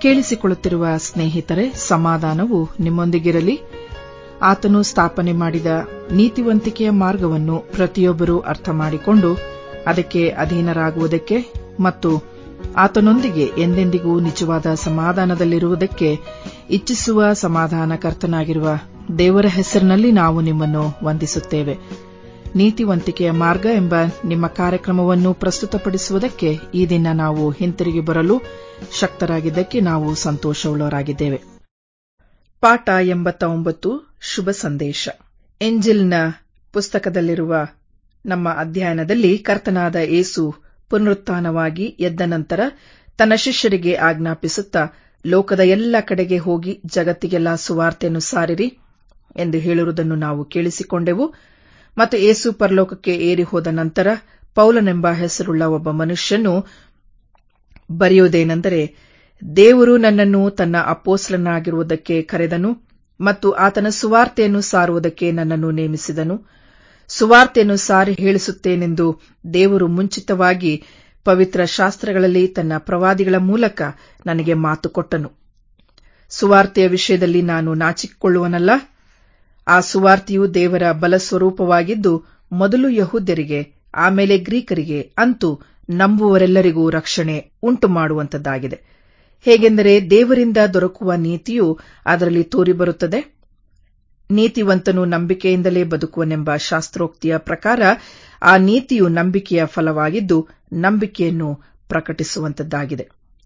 ಕೇಳಿಸಿಕೊಳ್ಳುತ್ತಿರುವ ಸ್ನೇಹಿತರೆ ಸಮಾಧಾನವು ನಿಮ್ಮೊಂದಿಗಿರಲಿ ಆತನು ಸ್ಥಾಪನೆ ಮಾಡಿದ ನೀತಿವಂತಿಕೆಯ ಮಾರ್ಗವನ್ನು ಪ್ರತಿಯೊಬ್ಬರೂ ಅರ್ಥ ಮಾಡಿಕೊಂಡು ಅದಕ್ಕೆ ಅಧೀನರಾಗುವುದಕ್ಕೆ ಮತ್ತು ಆತನೊಂದಿಗೆ ಎಂದೆಂದಿಗೂ ನಿಜವಾದ ಸಮಾಧಾನದಲ್ಲಿರುವುದಕ್ಕೆ ಇಚ್ಛಿಸುವ ಸಮಾಧಾನಕರ್ತನಾಗಿರುವ ದೇವರ ಹೆಸರಿನಲ್ಲಿ ನಾವು ನಿಮ್ಮನ್ನು ವಂದಿಸುತ್ತೇವೆ ನೀತಿವಂತಿಕೆಯ ಮಾರ್ಗ ಎಂಬ ನಿಮ್ಮ ಕಾರ್ಯಕ್ರಮವನ್ನು ಪ್ರಸ್ತುತಪಡಿಸುವುದಕ್ಕೆ ಈ ದಿನ ನಾವು ಹಿಂತಿರುಗಿ ಬರಲು ಶಕ್ತರಾಗಿದ್ದಕ್ಕೆ ನಾವು ಸಂತೋಷವುಳ್ಳವರಾಗಿದ್ದೇವೆ ಪಾಠ ಎಂಬತ್ತ ಒಂಬತ್ತು ಶುಭ ಸಂದೇಶ ಎಂಜಿಲ್ನ ಪುಸ್ತಕದಲ್ಲಿರುವ ನಮ್ಮ ಅಧ್ಯಯನದಲ್ಲಿ ಕರ್ತನಾದ ಏಸು ಪುನರುತ್ಥಾನವಾಗಿ ಎದ್ದ ನಂತರ ತನ್ನ ಶಿಷ್ಯರಿಗೆ ಆಜ್ಞಾಪಿಸುತ್ತಾ ಲೋಕದ ಎಲ್ಲ ಕಡೆಗೆ ಹೋಗಿ ಜಗತ್ತಿಗೆಲ್ಲ ಸುವಾರ್ತೆಯನ್ನು ಸಾರಿರಿ ಎಂದು ಹೇಳಿರುವುದನ್ನು ನಾವು ಕೇಳಿಸಿಕೊಂಡೆವು ಮತ್ತು ಏಸು ಪರಲೋಕಕ್ಕೆ ಏರಿ ಹೋದ ನಂತರ ಪೌಲನೆಂಬ ಹೆಸರುಳ್ಳ ಒಬ್ಬ ಮನುಷ್ಯನು ಬರೆಯುವುದೇನೆಂದರೆ ದೇವರು ನನ್ನನ್ನು ತನ್ನ ಅಪೋಸ್ಲನಾಗಿರುವುದಕ್ಕೆ ಕರೆದನು ಮತ್ತು ಆತನ ಸುವಾರ್ತೆಯನ್ನು ಸಾರುವುದಕ್ಕೆ ನನ್ನನ್ನು ನೇಮಿಸಿದನು ಸುವಾರ್ತೆಯನ್ನು ಸಾರಿ ಹೇಳಿಸುತ್ತೇನೆಂದು ದೇವರು ಮುಂಚಿತವಾಗಿ ಪವಿತ್ರ ಶಾಸ್ತ್ರಗಳಲ್ಲಿ ತನ್ನ ಪ್ರವಾದಿಗಳ ಮೂಲಕ ನನಗೆ ಮಾತು ಕೊಟ್ಟನು ಸುವಾರ್ತೆಯ ವಿಷಯದಲ್ಲಿ ನಾನು ನಾಚಿಕೊಳ್ಳುವನಲ್ಲ ಆ ಸುವಾರ್ತೆಯು ದೇವರ ಬಲಸ್ವರೂಪವಾಗಿದ್ದು ಮೊದಲು ಯಹೂದ್ಯರಿಗೆ ಆಮೇಲೆ ಗ್ರೀಕರಿಗೆ ಅಂತೂ ನಂಬುವರೆಲ್ಲರಿಗೂ ರಕ್ಷಣೆ ಉಂಟು ಮಾಡುವಂತದ್ದಾಗಿದೆ ಹೇಗೆಂದರೆ ದೇವರಿಂದ ದೊರಕುವ ನೀತಿಯು ಅದರಲ್ಲಿ ತೋರಿಬರುತ್ತದೆ ನೀತಿವಂತನು ನಂಬಿಕೆಯಿಂದಲೇ ಬದುಕುವನೆಂಬ ಶಾಸ್ತ್ರೋಕ್ತಿಯ ಪ್ರಕಾರ ಆ ನೀತಿಯು ನಂಬಿಕೆಯ ಫಲವಾಗಿದ್ದು ನಂಬಿಕೆಯನ್ನು ಪ್ರಕಟಿಸುವಂತದ್ದಾಗಿದೆ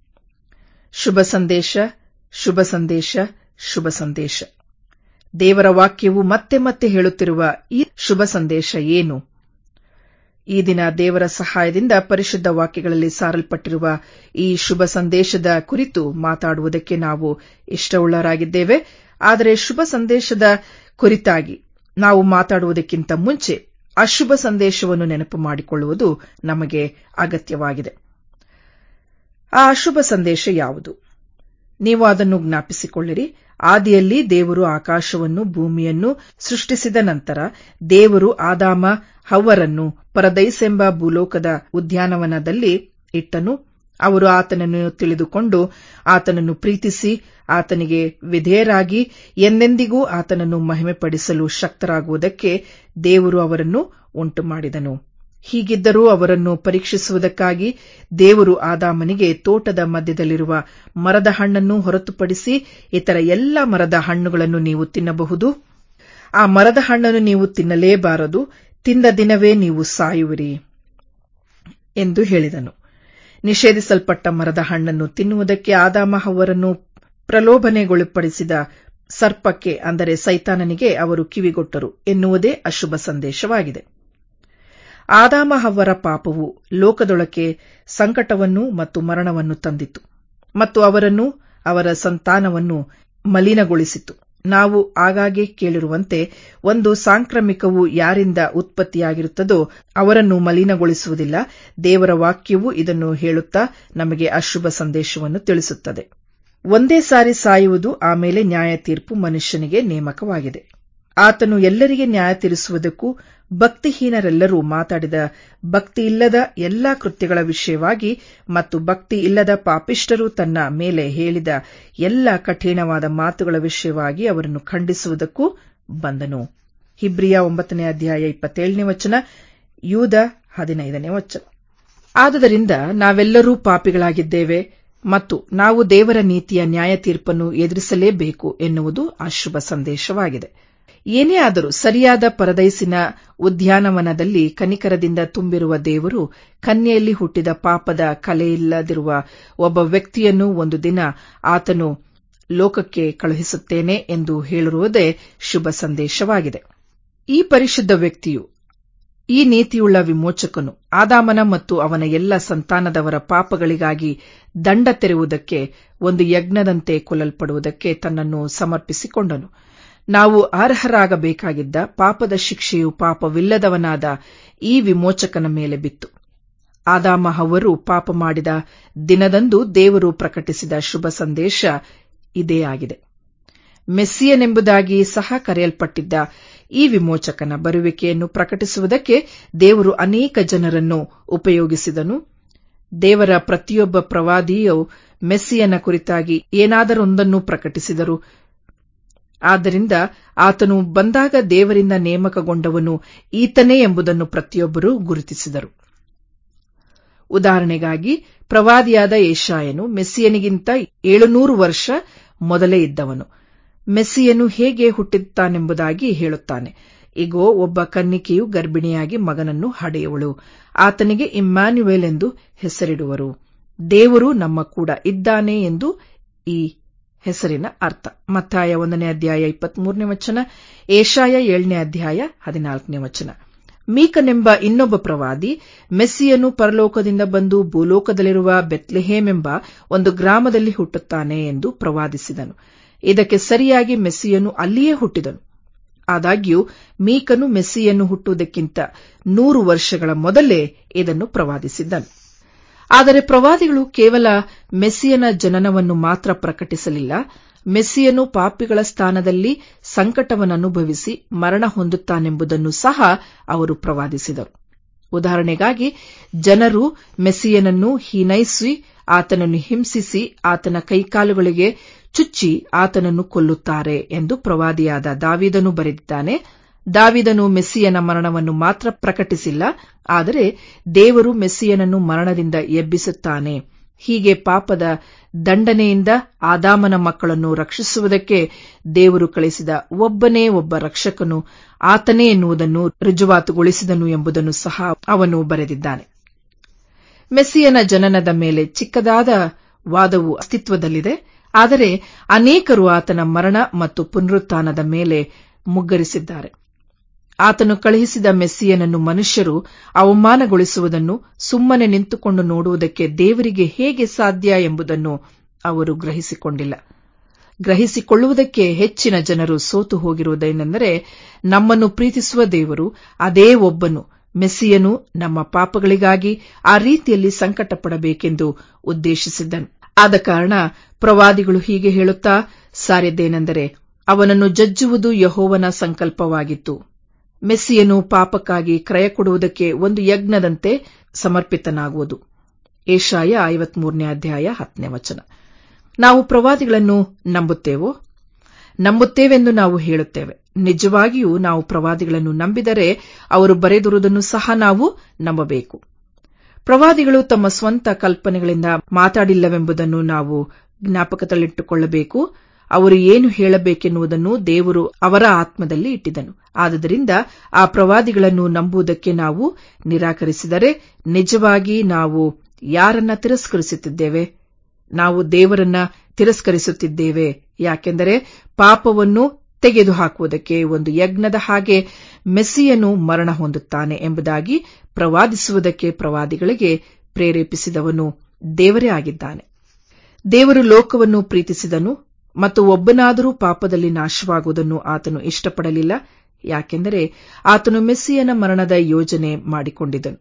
ಶುಭ ಸಂದೇಶ ಶುಭ ಸಂದೇಶ ಶುಭ ಸಂದೇಶ ದೇವರ ವಾಕ್ಯವು ಮತ್ತೆ ಮತ್ತೆ ಹೇಳುತ್ತಿರುವ ಈ ಶುಭ ಸಂದೇಶ ಏನು ಈ ದಿನ ದೇವರ ಸಹಾಯದಿಂದ ಪರಿಶುದ್ಧ ವಾಕ್ಯಗಳಲ್ಲಿ ಸಾರಲ್ಪಟ್ಟಿರುವ ಈ ಶುಭ ಸಂದೇಶದ ಕುರಿತು ಮಾತಾಡುವುದಕ್ಕೆ ನಾವು ಇಷ್ಟವುಳ್ಳವರಾಗಿದ್ದೇವೆ ಆದರೆ ಶುಭ ಸಂದೇಶದ ಕುರಿತಾಗಿ ನಾವು ಮಾತಾಡುವುದಕ್ಕಿಂತ ಮುಂಚೆ ಅಶುಭ ಸಂದೇಶವನ್ನು ನೆನಪು ಮಾಡಿಕೊಳ್ಳುವುದು ನಮಗೆ ಅಗತ್ಯವಾಗಿದೆ ಆ ಅಶುಭ ಸಂದೇಶ ಯಾವುದು ನೀವು ಅದನ್ನು ಜ್ಞಾಪಿಸಿಕೊಳ್ಳಿರಿ ಆದಿಯಲ್ಲಿ ದೇವರು ಆಕಾಶವನ್ನು ಭೂಮಿಯನ್ನು ಸೃಷ್ಟಿಸಿದ ನಂತರ ದೇವರು ಆದಾಮ ಹವ್ವರನ್ನು ಪರದೈಸೆಂಬ ಭೂಲೋಕದ ಉದ್ಯಾನವನದಲ್ಲಿ ಇಟ್ಟನು ಅವರು ಆತನನ್ನು ತಿಳಿದುಕೊಂಡು ಆತನನ್ನು ಪ್ರೀತಿಸಿ ಆತನಿಗೆ ವಿಧೇಯರಾಗಿ ಎಂದೆಂದಿಗೂ ಆತನನ್ನು ಮಹಿಮೆಪಡಿಸಲು ಶಕ್ತರಾಗುವುದಕ್ಕೆ ದೇವರು ಅವರನ್ನು ಉಂಟು ಮಾಡಿದನು ಹೀಗಿದ್ದರೂ ಅವರನ್ನು ಪರೀಕ್ಷಿಸುವುದಕ್ಕಾಗಿ ದೇವರು ಆದಾಮನಿಗೆ ತೋಟದ ಮಧ್ಯದಲ್ಲಿರುವ ಮರದ ಹಣ್ಣನ್ನು ಹೊರತುಪಡಿಸಿ ಇತರ ಎಲ್ಲ ಮರದ ಹಣ್ಣುಗಳನ್ನು ನೀವು ತಿನ್ನಬಹುದು ಆ ಮರದ ಹಣ್ಣನ್ನು ನೀವು ತಿನ್ನಲೇಬಾರದು ತಿಂದ ದಿನವೇ ನೀವು ಸಾಯುವಿರಿ ಎಂದು ಹೇಳಿದನು ನಿಷೇಧಿಸಲ್ಪಟ್ಟ ಮರದ ಹಣ್ಣನ್ನು ತಿನ್ನುವುದಕ್ಕೆ ಆದಾಮ ಅವರನ್ನು ಪ್ರಲೋಭನೆಗೊಳಪಡಿಸಿದ ಸರ್ಪಕ್ಕೆ ಅಂದರೆ ಸೈತಾನನಿಗೆ ಅವರು ಕಿವಿಗೊಟ್ಟರು ಎನ್ನುವುದೇ ಅಶುಭ ಸಂದೇಶವಾಗಿದೆ ಆದಾಮ ಹವ್ವರ ಪಾಪವು ಲೋಕದೊಳಕ್ಕೆ ಸಂಕಟವನ್ನು ಮತ್ತು ಮರಣವನ್ನು ತಂದಿತು ಮತ್ತು ಅವರನ್ನು ಅವರ ಸಂತಾನವನ್ನು ಮಲಿನಗೊಳಿಸಿತು ನಾವು ಆಗಾಗ್ಗೆ ಕೇಳಿರುವಂತೆ ಒಂದು ಸಾಂಕ್ರಾಮಿಕವು ಯಾರಿಂದ ಉತ್ಪತ್ತಿಯಾಗಿರುತ್ತದೋ ಅವರನ್ನು ಮಲಿನಗೊಳಿಸುವುದಿಲ್ಲ ದೇವರ ವಾಕ್ಯವು ಇದನ್ನು ಹೇಳುತ್ತಾ ನಮಗೆ ಅಶುಭ ಸಂದೇಶವನ್ನು ತಿಳಿಸುತ್ತದೆ ಒಂದೇ ಸಾರಿ ಸಾಯುವುದು ಆಮೇಲೆ ನ್ಯಾಯ ತೀರ್ಪು ಮನುಷ್ಯನಿಗೆ ನೇಮಕವಾಗಿದೆ ಆತನು ಎಲ್ಲರಿಗೆ ನ್ಯಾಯ ತೀರಿಸುವುದಕ್ಕೂ ಭಕ್ತಿಹೀನರೆಲ್ಲರೂ ಮಾತಾಡಿದ ಭಕ್ತಿಯಿಲ್ಲದ ಎಲ್ಲಾ ಕೃತ್ಯಗಳ ವಿಷಯವಾಗಿ ಮತ್ತು ಭಕ್ತಿ ಇಲ್ಲದ ಪಾಪಿಷ್ಟರು ತನ್ನ ಮೇಲೆ ಹೇಳಿದ ಎಲ್ಲ ಕಠಿಣವಾದ ಮಾತುಗಳ ವಿಷಯವಾಗಿ ಅವರನ್ನು ಖಂಡಿಸುವುದಕ್ಕೂ ಬಂದನು ಹಿಬ್ರಿಯ ಒಂಬತ್ತನೇ ಅಧ್ಯಾಯ ಇಪ್ಪತ್ತೇಳನೇ ವಚನ ಯೂದ ಹದಿನೈದನೇ ವಚನ ಆದುದರಿಂದ ನಾವೆಲ್ಲರೂ ಪಾಪಿಗಳಾಗಿದ್ದೇವೆ ಮತ್ತು ನಾವು ದೇವರ ನೀತಿಯ ನ್ಯಾಯ ತೀರ್ಪನ್ನು ಎದುರಿಸಲೇಬೇಕು ಎನ್ನುವುದು ಅಶುಭ ಸಂದೇಶವಾಗಿದೆ ಏನೇ ಆದರೂ ಸರಿಯಾದ ಪರದೈಸಿನ ಉದ್ಯಾನವನದಲ್ಲಿ ಕನಿಕರದಿಂದ ತುಂಬಿರುವ ದೇವರು ಕನ್ಯೆಯಲ್ಲಿ ಹುಟ್ಟಿದ ಪಾಪದ ಕಲೆಯಿಲ್ಲದಿರುವ ಒಬ್ಬ ವ್ಯಕ್ತಿಯನ್ನು ಒಂದು ದಿನ ಆತನು ಲೋಕಕ್ಕೆ ಕಳುಹಿಸುತ್ತೇನೆ ಎಂದು ಹೇಳಿರುವುದೇ ಶುಭ ಸಂದೇಶವಾಗಿದೆ ಈ ಪರಿಶುದ್ಧ ವ್ಯಕ್ತಿಯು ಈ ನೀತಿಯುಳ್ಳ ವಿಮೋಚಕನು ಆದಾಮನ ಮತ್ತು ಅವನ ಎಲ್ಲ ಸಂತಾನದವರ ಪಾಪಗಳಿಗಾಗಿ ದಂಡ ತೆರುವುದಕ್ಕೆ ಒಂದು ಯಜ್ಞದಂತೆ ಕೊಲ್ಲಲ್ಪಡುವುದಕ್ಕೆ ತನ್ನನ್ನು ಸಮರ್ಪಿಸಿಕೊಂಡನು ನಾವು ಅರ್ಹರಾಗಬೇಕಾಗಿದ್ದ ಪಾಪದ ಶಿಕ್ಷೆಯು ಪಾಪವಿಲ್ಲದವನಾದ ಈ ವಿಮೋಚಕನ ಮೇಲೆ ಬಿತ್ತು ಆದಾಮ ಹವರು ಪಾಪ ಮಾಡಿದ ದಿನದಂದು ದೇವರು ಪ್ರಕಟಿಸಿದ ಶುಭ ಸಂದೇಶ ಇದೇ ಆಗಿದೆ ಮೆಸ್ಸಿಯನೆಂಬುದಾಗಿ ಸಹ ಕರೆಯಲ್ಪಟ್ಟಿದ್ದ ಈ ವಿಮೋಚಕನ ಬರುವಿಕೆಯನ್ನು ಪ್ರಕಟಿಸುವುದಕ್ಕೆ ದೇವರು ಅನೇಕ ಜನರನ್ನು ಉಪಯೋಗಿಸಿದನು ದೇವರ ಪ್ರತಿಯೊಬ್ಬ ಪ್ರವಾದಿಯೂ ಮೆಸ್ಸಿಯನ ಕುರಿತಾಗಿ ಏನಾದರೊಂದನ್ನು ಪ್ರಕಟಿಸಿದರು ಆದ್ದರಿಂದ ಆತನು ಬಂದಾಗ ದೇವರಿಂದ ನೇಮಕಗೊಂಡವನು ಈತನೇ ಎಂಬುದನ್ನು ಪ್ರತಿಯೊಬ್ಬರೂ ಗುರುತಿಸಿದರು ಉದಾಹರಣೆಗಾಗಿ ಪ್ರವಾದಿಯಾದ ಏಷಾಯನು ಮೆಸ್ಸಿಯನಿಗಿಂತ ಏಳುನೂರು ವರ್ಷ ಮೊದಲೇ ಇದ್ದವನು ಮೆಸ್ಸಿಯನು ಹೇಗೆ ಹುಟ್ಟುತ್ತಾನೆಂಬುದಾಗಿ ಹೇಳುತ್ತಾನೆ ಇಗೋ ಒಬ್ಬ ಕನ್ನಿಕೆಯು ಗರ್ಭಿಣಿಯಾಗಿ ಮಗನನ್ನು ಹಡೆಯುವಳು ಆತನಿಗೆ ಇಮ್ಯಾನ್ಯುವೇಲ್ ಎಂದು ಹೆಸರಿಡುವರು ದೇವರು ನಮ್ಮ ಕೂಡ ಇದ್ದಾನೆ ಎಂದು ಈ ಹೆಸರಿನ ಅರ್ಥ ಮತ್ತಾಯ ಒಂದನೇ ಅಧ್ಯಾಯ ಇಪ್ಪತ್ಮೂರನೇ ವಚನ ಏಷಾಯ ಏಳನೇ ಅಧ್ಯಾಯ ಹದಿನಾಲ್ಕನೇ ವಚನ ಮೀಕನೆಂಬ ಇನ್ನೊಬ್ಬ ಪ್ರವಾದಿ ಮೆಸ್ಸಿಯನು ಪರಲೋಕದಿಂದ ಬಂದು ಭೂಲೋಕದಲ್ಲಿರುವ ಬೆತ್ಲೆಹೇಮ್ ಎಂಬ ಒಂದು ಗ್ರಾಮದಲ್ಲಿ ಹುಟ್ಟುತ್ತಾನೆ ಎಂದು ಪ್ರವಾದಿಸಿದನು ಇದಕ್ಕೆ ಸರಿಯಾಗಿ ಮೆಸ್ಸಿಯನು ಅಲ್ಲಿಯೇ ಹುಟ್ಟಿದನು ಆದಾಗ್ಯೂ ಮೀಕನು ಮೆಸ್ಸಿಯನ್ನು ಹುಟ್ಟುವುದಕ್ಕಿಂತ ನೂರು ವರ್ಷಗಳ ಮೊದಲೇ ಇದನ್ನು ಪ್ರವಾದಿಸಿದ್ದನು ಆದರೆ ಪ್ರವಾದಿಗಳು ಕೇವಲ ಮೆಸ್ಸಿಯನ ಜನನವನ್ನು ಮಾತ್ರ ಪ್ರಕಟಿಸಲಿಲ್ಲ ಮೆಸ್ಸಿಯನು ಪಾಪಿಗಳ ಸ್ಥಾನದಲ್ಲಿ ಸಂಕಟವನ್ನನುಭವಿಸಿ ಮರಣ ಹೊಂದುತ್ತಾನೆಂಬುದನ್ನು ಸಹ ಅವರು ಪ್ರವಾದಿಸಿದರು ಉದಾಹರಣೆಗಾಗಿ ಜನರು ಮೆಸ್ಸಿಯನನ್ನು ಹೀನೈಸಿ ಆತನನ್ನು ಹಿಂಸಿಸಿ ಆತನ ಕೈಕಾಲುಗಳಿಗೆ ಚುಚ್ಚಿ ಆತನನ್ನು ಕೊಲ್ಲುತ್ತಾರೆ ಎಂದು ಪ್ರವಾದಿಯಾದ ದಾವಿದನು ಬರೆದಿದ್ದಾನೆ ದಾವಿದನು ಮೆಸ್ಸಿಯನ ಮರಣವನ್ನು ಮಾತ್ರ ಪ್ರಕಟಿಸಿಲ್ಲ ಆದರೆ ದೇವರು ಮೆಸ್ಸಿಯನನ್ನು ಮರಣದಿಂದ ಎಬ್ಬಿಸುತ್ತಾನೆ ಹೀಗೆ ಪಾಪದ ದಂಡನೆಯಿಂದ ಆದಾಮನ ಮಕ್ಕಳನ್ನು ರಕ್ಷಿಸುವುದಕ್ಕೆ ದೇವರು ಕಳಿಸಿದ ಒಬ್ಬನೇ ಒಬ್ಬ ರಕ್ಷಕನು ಆತನೇ ಎನ್ನುವುದನ್ನು ರುಜುವಾತುಗೊಳಿಸಿದನು ಎಂಬುದನ್ನು ಸಹ ಅವನು ಬರೆದಿದ್ದಾನೆ ಮೆಸ್ಸಿಯನ ಜನನದ ಮೇಲೆ ಚಿಕ್ಕದಾದ ವಾದವು ಅಸ್ತಿತ್ವದಲ್ಲಿದೆ ಆದರೆ ಅನೇಕರು ಆತನ ಮರಣ ಮತ್ತು ಪುನರುತ್ಥಾನದ ಮೇಲೆ ಮುಗ್ಗರಿಸಿದ್ದಾರೆ ಆತನು ಕಳುಹಿಸಿದ ಮೆಸ್ಸಿಯನನ್ನು ಮನುಷ್ಯರು ಅವಮಾನಗೊಳಿಸುವುದನ್ನು ಸುಮ್ಮನೆ ನಿಂತುಕೊಂಡು ನೋಡುವುದಕ್ಕೆ ದೇವರಿಗೆ ಹೇಗೆ ಸಾಧ್ಯ ಎಂಬುದನ್ನು ಅವರು ಗ್ರಹಿಸಿಕೊಂಡಿಲ್ಲ ಗ್ರಹಿಸಿಕೊಳ್ಳುವುದಕ್ಕೆ ಹೆಚ್ಚಿನ ಜನರು ಸೋತು ಹೋಗಿರುವುದೇನೆಂದರೆ ನಮ್ಮನ್ನು ಪ್ರೀತಿಸುವ ದೇವರು ಅದೇ ಒಬ್ಬನು ಮೆಸ್ಸಿಯನು ನಮ್ಮ ಪಾಪಗಳಿಗಾಗಿ ಆ ರೀತಿಯಲ್ಲಿ ಸಂಕಟ ಪಡಬೇಕೆಂದು ಉದ್ದೇಶಿಸಿದ್ದನು ಆದ ಕಾರಣ ಪ್ರವಾದಿಗಳು ಹೀಗೆ ಹೇಳುತ್ತಾ ಸಾರಿದ್ದೇನೆಂದರೆ ಅವನನ್ನು ಜಜ್ಜುವುದು ಯಹೋವನ ಸಂಕಲ್ಪವಾಗಿತ್ತು ಮೆಸ್ಸಿಯನು ಪಾಪಕ್ಕಾಗಿ ಕ್ರಯ ಕೊಡುವುದಕ್ಕೆ ಒಂದು ಯಜ್ಞದಂತೆ ಸಮರ್ಪಿತನಾಗುವುದು ಏಷಾಯ ಐವತ್ಮೂರನೇ ಅಧ್ಯಾಯ ಹತ್ತನೇ ವಚನ ನಾವು ಪ್ರವಾದಿಗಳನ್ನು ನಂಬುತ್ತೇವೋ ನಂಬುತ್ತೇವೆಂದು ನಾವು ಹೇಳುತ್ತೇವೆ ನಿಜವಾಗಿಯೂ ನಾವು ಪ್ರವಾದಿಗಳನ್ನು ನಂಬಿದರೆ ಅವರು ಬರೆದಿರುವುದನ್ನು ಸಹ ನಾವು ನಂಬಬೇಕು ಪ್ರವಾದಿಗಳು ತಮ್ಮ ಸ್ವಂತ ಕಲ್ಪನೆಗಳಿಂದ ಮಾತಾಡಿಲ್ಲವೆಂಬುದನ್ನು ನಾವು ಜ್ಞಾಪಕದಲ್ಲಿಟ್ಟುಕೊಳ್ಳಬೇಕು ಅವರು ಏನು ಹೇಳಬೇಕೆನ್ನುವುದನ್ನು ದೇವರು ಅವರ ಆತ್ಮದಲ್ಲಿ ಇಟ್ಟಿದನು ಆದ್ದರಿಂದ ಆ ಪ್ರವಾದಿಗಳನ್ನು ನಂಬುವುದಕ್ಕೆ ನಾವು ನಿರಾಕರಿಸಿದರೆ ನಿಜವಾಗಿ ನಾವು ಯಾರನ್ನ ತಿರಸ್ಕರಿಸುತ್ತಿದ್ದೇವೆ ನಾವು ದೇವರನ್ನ ತಿರಸ್ಕರಿಸುತ್ತಿದ್ದೇವೆ ಯಾಕೆಂದರೆ ಪಾಪವನ್ನು ತೆಗೆದುಹಾಕುವುದಕ್ಕೆ ಒಂದು ಯಜ್ಞದ ಹಾಗೆ ಮೆಸ್ಸಿಯನು ಮರಣ ಹೊಂದುತ್ತಾನೆ ಎಂಬುದಾಗಿ ಪ್ರವಾದಿಸುವುದಕ್ಕೆ ಪ್ರವಾದಿಗಳಿಗೆ ಪ್ರೇರೇಪಿಸಿದವನು ದೇವರೇ ಆಗಿದ್ದಾನೆ ದೇವರು ಲೋಕವನ್ನು ಪ್ರೀತಿಸಿದನು ಮತ್ತು ಒಬ್ಬನಾದರೂ ಪಾಪದಲ್ಲಿ ನಾಶವಾಗುವುದನ್ನು ಆತನು ಇಷ್ಟಪಡಲಿಲ್ಲ ಯಾಕೆಂದರೆ ಆತನು ಮೆಸ್ಸಿಯನ ಮರಣದ ಯೋಜನೆ ಮಾಡಿಕೊಂಡಿದ್ದನು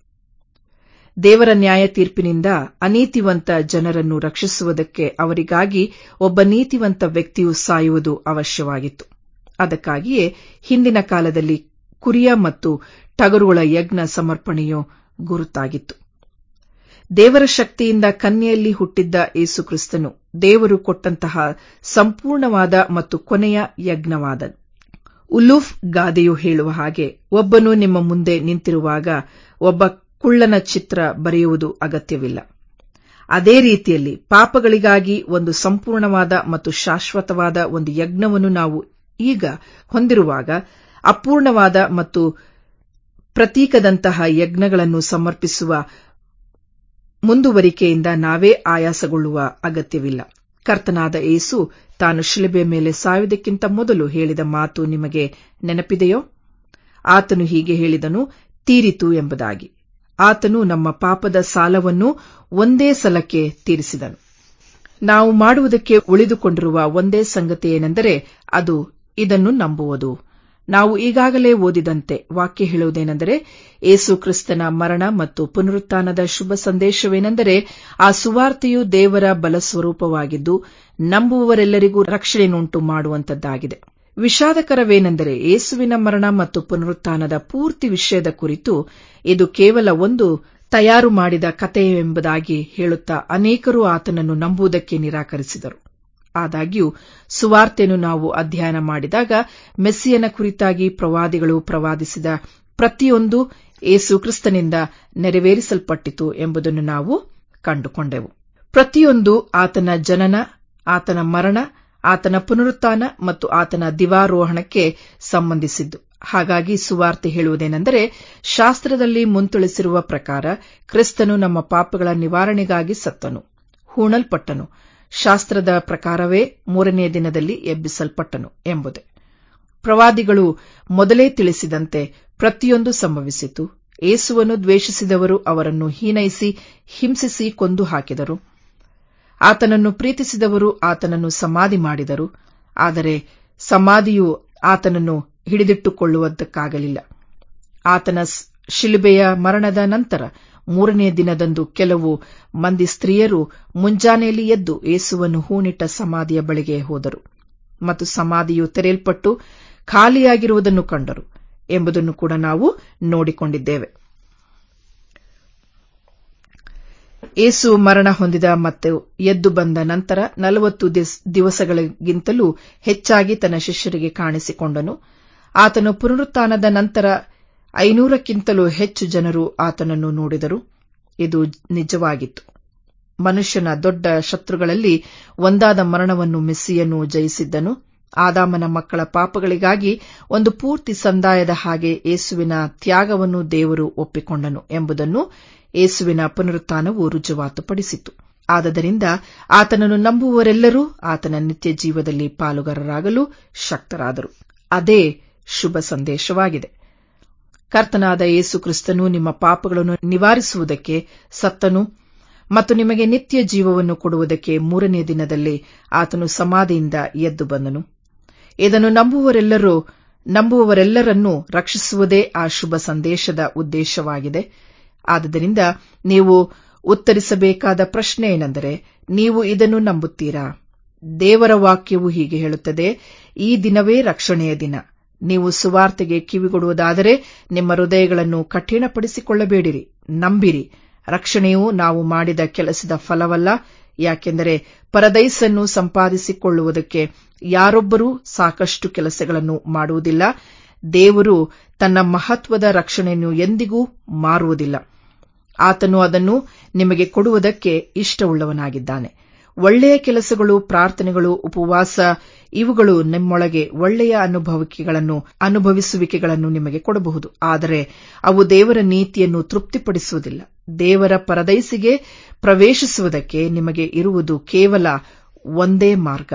ದೇವರ ನ್ಯಾಯ ತೀರ್ಪಿನಿಂದ ಅನೀತಿವಂತ ಜನರನ್ನು ರಕ್ಷಿಸುವುದಕ್ಕೆ ಅವರಿಗಾಗಿ ಒಬ್ಬ ನೀತಿವಂತ ವ್ಯಕ್ತಿಯು ಸಾಯುವುದು ಅವಶ್ಯವಾಗಿತ್ತು ಅದಕ್ಕಾಗಿಯೇ ಹಿಂದಿನ ಕಾಲದಲ್ಲಿ ಕುರಿಯ ಮತ್ತು ಟಗರುಗಳ ಯಜ್ಞ ಸಮರ್ಪಣೆಯು ಗುರುತಾಗಿತ್ತು ದೇವರ ಶಕ್ತಿಯಿಂದ ಕನ್ಯೆಯಲ್ಲಿ ಹುಟ್ಟಿದ್ದ ಯೇಸುಕ್ರಿಸ್ತನು ದೇವರು ಕೊಟ್ಟಂತಹ ಸಂಪೂರ್ಣವಾದ ಮತ್ತು ಕೊನೆಯ ಯಜ್ಞವಾದ ಉಲೂಫ್ ಗಾದೆಯು ಹೇಳುವ ಹಾಗೆ ಒಬ್ಬನು ನಿಮ್ಮ ಮುಂದೆ ನಿಂತಿರುವಾಗ ಒಬ್ಬ ಕುಳ್ಳನ ಚಿತ್ರ ಬರೆಯುವುದು ಅಗತ್ಯವಿಲ್ಲ ಅದೇ ರೀತಿಯಲ್ಲಿ ಪಾಪಗಳಿಗಾಗಿ ಒಂದು ಸಂಪೂರ್ಣವಾದ ಮತ್ತು ಶಾಶ್ವತವಾದ ಒಂದು ಯಜ್ಞವನ್ನು ನಾವು ಈಗ ಹೊಂದಿರುವಾಗ ಅಪೂರ್ಣವಾದ ಮತ್ತು ಪ್ರತೀಕದಂತಹ ಯಜ್ಞಗಳನ್ನು ಸಮರ್ಪಿಸುವ ಮುಂದುವರಿಕೆಯಿಂದ ನಾವೇ ಆಯಾಸಗೊಳ್ಳುವ ಅಗತ್ಯವಿಲ್ಲ ಕರ್ತನಾದ ಏಸು ತಾನು ಶಿಲುಬೆ ಮೇಲೆ ಸಾಯುವುದಕ್ಕಿಂತ ಮೊದಲು ಹೇಳಿದ ಮಾತು ನಿಮಗೆ ನೆನಪಿದೆಯೋ ಆತನು ಹೀಗೆ ಹೇಳಿದನು ತೀರಿತು ಎಂಬುದಾಗಿ ಆತನು ನಮ್ಮ ಪಾಪದ ಸಾಲವನ್ನು ಒಂದೇ ಸಲಕ್ಕೆ ತೀರಿಸಿದನು ನಾವು ಮಾಡುವುದಕ್ಕೆ ಉಳಿದುಕೊಂಡಿರುವ ಒಂದೇ ಸಂಗತಿ ಏನೆಂದರೆ ಅದು ಇದನ್ನು ನಂಬುವುದು ನಾವು ಈಗಾಗಲೇ ಓದಿದಂತೆ ವಾಕ್ಯ ಹೇಳುವುದೇನೆಂದರೆ ಏಸು ಕ್ರಿಸ್ತನ ಮರಣ ಮತ್ತು ಪುನರುತ್ಥಾನದ ಶುಭ ಸಂದೇಶವೇನೆಂದರೆ ಆ ಸುವಾರ್ತೆಯು ದೇವರ ಬಲಸ್ವರೂಪವಾಗಿದ್ದು ನಂಬುವವರೆಲ್ಲರಿಗೂ ರಕ್ಷಣೆಯನ್ನುಂಟು ಮಾಡುವಂತದ್ದಾಗಿದೆ ವಿಷಾದಕರವೇನೆಂದರೆ ಯೇಸುವಿನ ಮರಣ ಮತ್ತು ಪುನರುತ್ಥಾನದ ಪೂರ್ತಿ ವಿಷಯದ ಕುರಿತು ಇದು ಕೇವಲ ಒಂದು ತಯಾರು ಮಾಡಿದ ಕಥೆಯೆಂಬುದಾಗಿ ಹೇಳುತ್ತಾ ಅನೇಕರು ಆತನನ್ನು ನಂಬುವುದಕ್ಕೆ ನಿರಾಕರಿಸಿದರು ಆದಾಗ್ಯೂ ಸುವಾರ್ತೆಯನ್ನು ನಾವು ಅಧ್ಯಯನ ಮಾಡಿದಾಗ ಮೆಸ್ಸಿಯನ ಕುರಿತಾಗಿ ಪ್ರವಾದಿಗಳು ಪ್ರವಾದಿಸಿದ ಪ್ರತಿಯೊಂದು ಏಸು ಕ್ರಿಸ್ತನಿಂದ ನೆರವೇರಿಸಲ್ಪಟ್ಟಿತು ಎಂಬುದನ್ನು ನಾವು ಕಂಡುಕೊಂಡೆವು ಪ್ರತಿಯೊಂದು ಆತನ ಜನನ ಆತನ ಮರಣ ಆತನ ಪುನರುತ್ಥಾನ ಮತ್ತು ಆತನ ದಿವಾರೋಹಣಕ್ಕೆ ಸಂಬಂಧಿಸಿದ್ದು ಹಾಗಾಗಿ ಸುವಾರ್ತೆ ಹೇಳುವುದೇನೆಂದರೆ ಶಾಸ್ತ್ರದಲ್ಲಿ ಮುಂತಿಳಿಸಿರುವ ಪ್ರಕಾರ ಕ್ರಿಸ್ತನು ನಮ್ಮ ಪಾಪಗಳ ನಿವಾರಣೆಗಾಗಿ ಸತ್ತನು ಹೂಣಲ್ಪಟ್ಟನು ಶಾಸ್ತ್ರದ ಪ್ರಕಾರವೇ ಮೂರನೆಯ ದಿನದಲ್ಲಿ ಎಬ್ಬಿಸಲ್ಪಟ್ಟನು ಎಂಬುದೇ ಪ್ರವಾದಿಗಳು ಮೊದಲೇ ತಿಳಿಸಿದಂತೆ ಪ್ರತಿಯೊಂದು ಸಂಭವಿಸಿತು ಏಸುವನ್ನು ದ್ವೇಷಿಸಿದವರು ಅವರನ್ನು ಹೀನೈಸಿ ಹಿಂಸಿಸಿ ಕೊಂದು ಹಾಕಿದರು ಆತನನ್ನು ಪ್ರೀತಿಸಿದವರು ಆತನನ್ನು ಸಮಾಧಿ ಮಾಡಿದರು ಆದರೆ ಸಮಾಧಿಯು ಆತನನ್ನು ಹಿಡಿದಿಟ್ಟುಕೊಳ್ಳುವುದಕ್ಕಾಗಲಿಲ್ಲ ಆತನ ಶಿಲುಬೆಯ ಮರಣದ ನಂತರ ಮೂರನೇ ದಿನದಂದು ಕೆಲವು ಮಂದಿ ಸ್ತ್ರೀಯರು ಮುಂಜಾನೆಯಲ್ಲಿ ಎದ್ದು ಏಸುವನ್ನು ಹೂಣಿಟ್ಟ ಸಮಾಧಿಯ ಬಳಿಗೆ ಹೋದರು ಮತ್ತು ಸಮಾಧಿಯು ತೆರೆಯಲ್ಪಟ್ಟು ಖಾಲಿಯಾಗಿರುವುದನ್ನು ಕಂಡರು ಎಂಬುದನ್ನು ಕೂಡ ನಾವು ನೋಡಿಕೊಂಡಿದ್ದೇವೆ ಏಸು ಮರಣ ಹೊಂದಿದ ಮತ್ತು ಎದ್ದು ಬಂದ ನಂತರ ನಲವತ್ತು ದಿವಸಗಳಿಗಿಂತಲೂ ಹೆಚ್ಚಾಗಿ ತನ್ನ ಶಿಷ್ಯರಿಗೆ ಕಾಣಿಸಿಕೊಂಡನು ಆತನು ಪುನರುತ್ಥಾನದ ನಂತರ ಐನೂರಕ್ಕಿಂತಲೂ ಹೆಚ್ಚು ಜನರು ಆತನನ್ನು ನೋಡಿದರು ಇದು ನಿಜವಾಗಿತ್ತು ಮನುಷ್ಯನ ದೊಡ್ಡ ಶತ್ರುಗಳಲ್ಲಿ ಒಂದಾದ ಮರಣವನ್ನು ಮೆಸ್ಸಿಯನು ಜಯಿಸಿದ್ದನು ಆದಾಮನ ಮಕ್ಕಳ ಪಾಪಗಳಿಗಾಗಿ ಒಂದು ಪೂರ್ತಿ ಸಂದಾಯದ ಹಾಗೆ ಏಸುವಿನ ತ್ಯಾಗವನ್ನು ದೇವರು ಒಪ್ಪಿಕೊಂಡನು ಎಂಬುದನ್ನು ಏಸುವಿನ ಪುನರುತ್ಥಾನವು ರುಜುವಾತುಪಡಿಸಿತು ಆದ್ದರಿಂದ ಆತನನ್ನು ನಂಬುವವರೆಲ್ಲರೂ ಆತನ ನಿತ್ಯ ಜೀವದಲ್ಲಿ ಪಾಲುಗಾರರಾಗಲು ಶಕ್ತರಾದರು ಅದೇ ಶುಭ ಸಂದೇಶವಾಗಿದೆ ಕರ್ತನಾದ ಯೇಸು ಕ್ರಿಸ್ತನು ನಿಮ್ಮ ಪಾಪಗಳನ್ನು ನಿವಾರಿಸುವುದಕ್ಕೆ ಸತ್ತನು ಮತ್ತು ನಿಮಗೆ ನಿತ್ಯ ಜೀವವನ್ನು ಕೊಡುವುದಕ್ಕೆ ಮೂರನೇ ದಿನದಲ್ಲಿ ಆತನು ಸಮಾಧಿಯಿಂದ ಎದ್ದು ಬಂದನು ಇದನ್ನು ನಂಬುವವರೆಲ್ಲರೂ ನಂಬುವವರೆಲ್ಲರನ್ನೂ ರಕ್ಷಿಸುವುದೇ ಆ ಶುಭ ಸಂದೇಶದ ಉದ್ದೇಶವಾಗಿದೆ ಆದ್ದರಿಂದ ನೀವು ಉತ್ತರಿಸಬೇಕಾದ ಪ್ರಶ್ನೆ ಏನೆಂದರೆ ನೀವು ಇದನ್ನು ನಂಬುತ್ತೀರಾ ದೇವರ ವಾಕ್ಯವು ಹೀಗೆ ಹೇಳುತ್ತದೆ ಈ ದಿನವೇ ರಕ್ಷಣೆಯ ದಿನ ನೀವು ಸುವಾರ್ತೆಗೆ ಕಿವಿಗೊಡುವುದಾದರೆ ನಿಮ್ಮ ಹೃದಯಗಳನ್ನು ಕಠಿಣಪಡಿಸಿಕೊಳ್ಳಬೇಡಿರಿ ನಂಬಿರಿ ರಕ್ಷಣೆಯು ನಾವು ಮಾಡಿದ ಕೆಲಸದ ಫಲವಲ್ಲ ಯಾಕೆಂದರೆ ಪರದೈಸನ್ನು ಸಂಪಾದಿಸಿಕೊಳ್ಳುವುದಕ್ಕೆ ಯಾರೊಬ್ಬರೂ ಸಾಕಷ್ಟು ಕೆಲಸಗಳನ್ನು ಮಾಡುವುದಿಲ್ಲ ದೇವರು ತನ್ನ ಮಹತ್ವದ ರಕ್ಷಣೆಯನ್ನು ಎಂದಿಗೂ ಮಾರುವುದಿಲ್ಲ ಆತನು ಅದನ್ನು ನಿಮಗೆ ಕೊಡುವುದಕ್ಕೆ ಇಷ್ಟವುಳ್ಳವನಾಗಿದ್ದಾನೆ ಒಳ್ಳೆಯ ಕೆಲಸಗಳು ಪ್ರಾರ್ಥನೆಗಳು ಉಪವಾಸ ಇವುಗಳು ನಿಮ್ಮೊಳಗೆ ಒಳ್ಳೆಯ ಅನುಭವಿಕೆಗಳನ್ನು ಅನುಭವಿಸುವಿಕೆಗಳನ್ನು ನಿಮಗೆ ಕೊಡಬಹುದು ಆದರೆ ಅವು ದೇವರ ನೀತಿಯನ್ನು ತೃಪ್ತಿಪಡಿಸುವುದಿಲ್ಲ ದೇವರ ಪರದೈಸಿಗೆ ಪ್ರವೇಶಿಸುವುದಕ್ಕೆ ನಿಮಗೆ ಇರುವುದು ಕೇವಲ ಒಂದೇ ಮಾರ್ಗ